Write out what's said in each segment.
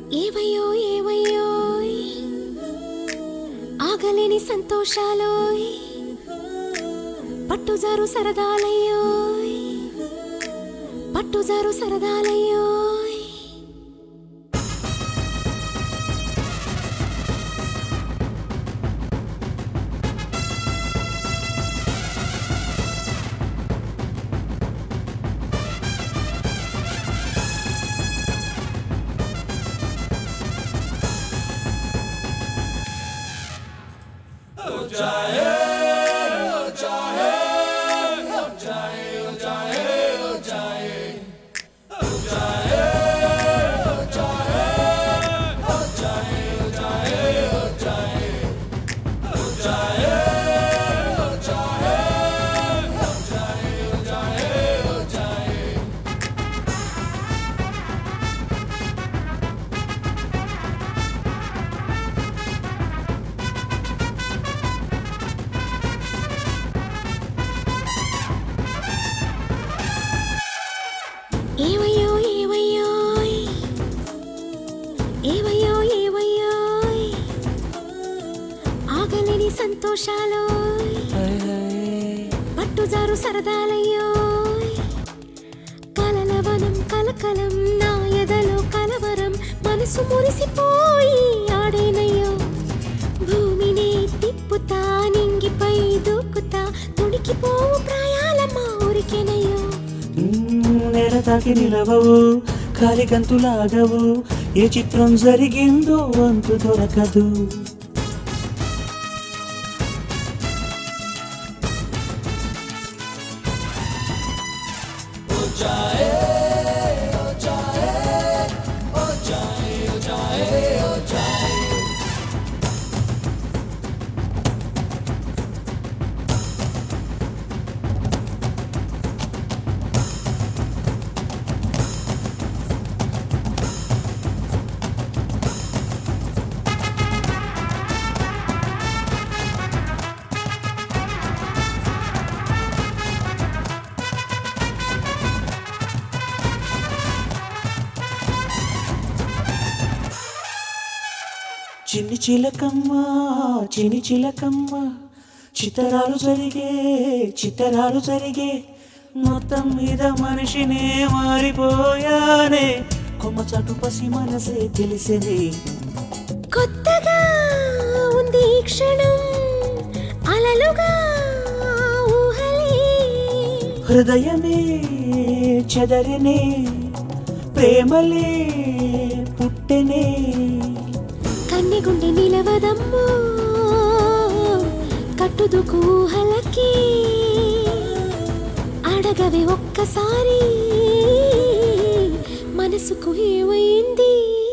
ఏవయ్యో ఏవయ్యో ఆగలేని సంతోషాలో పట్టుజారు సరదాలయ్యో పట్టుజారు సరదాలయ్యో ఏవయ్యో ఏవయ్యో ఏవయ్యో ఏవయ్యో ఆగలేని సంతోషాలో పట్టుజారు సరదాలయ్యో కలలవనం కలకలం నా ఎదలో కలవరం మనసు మురిసిపోయి ఆడేనయ్యో భూమిని తిప్పుతా నింగిపై దూకుతా తుడికిపోవు ప్రాయాలమ్మ ఊరికేనయ్యో నెల తాకి నిలవవు కాలి గంతులాగవు ఏ చిత్రం జరిగిందో అంతు దొరకదు చిన్ని చిలకమ్మ చిన్ని చిలకమ్మ చిత్తరాలు జరిగే చిత్తరాలు జరిగే మొత్తం మీద మనిషినే మారిపోయానే కొమ్మ చాటు పసి మనసే తెలిసేది కొత్తగా ఉంది ఈ క్షణం అలలుగా ఊహలే హృదయమే చెదరనే ప్రేమలే పుట్టెనే కన్నె గుండె నిలవదమ్మో కట్టుదుకు ఊహలకి అడగవే ఒక్కసారి మనసుకు ఏమైంది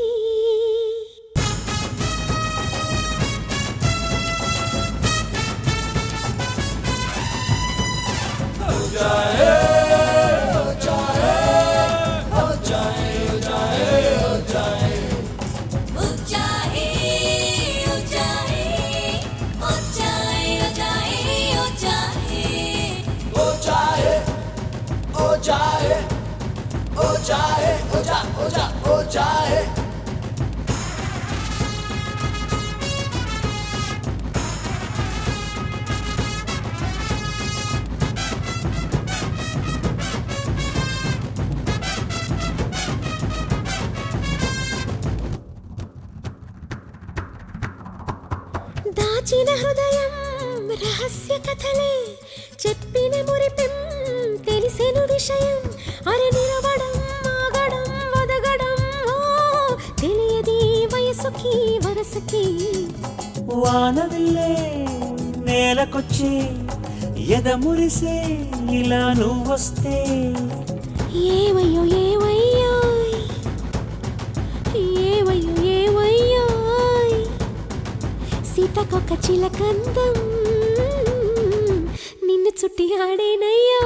ऊंचाई ऊंचाई ऊंचाई ऊंचाई ऊंचाई దాచిన హృదయం రహస్య కథలే చెప్పిన మురిపెం తెలిసెను విషయం అరే నిలవడం ఆగడం వదగడం ఓ తెలియది వయసుకి వరసకి వానవిల్లే నేలకొచ్చి ఎదమురిసే ఇలా నువ్వొస్తే ఏవయ్యో ఏవయ్యో ఏవయ్యో ఏవయ్యో సీతకొక చిలకందం నిన్ను చుట్టి ఆడేనయ్యో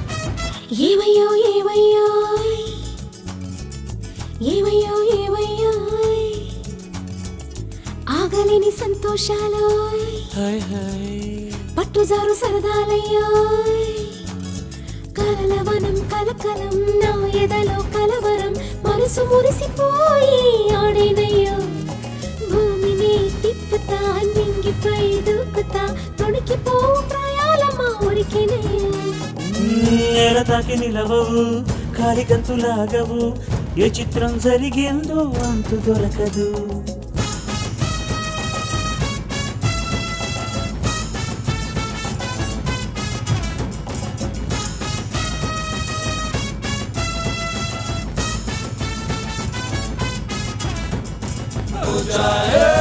ఏవయ్యో ఏవయ్యో ఏవయ్యో ఏవయ్యో పట్టలేని సంతోషాలు హాయ్ హాయ్ పట్టుజారు సరదాలయ్యో కలలవనం కలకలం నా ఎదలో కలవరం మనసు మురిసిపోయి ఆడేనయ్యో భూమిని తిప్పుతా నింగిపై దూకుతా తొణికిపో ప్రయాలమా ఉరికినయ్యో నేల తాకి నిలవవు కాలి గంతులాగవు ఏ చిత్రం జరిగిందో అంతు దొరకదు जाए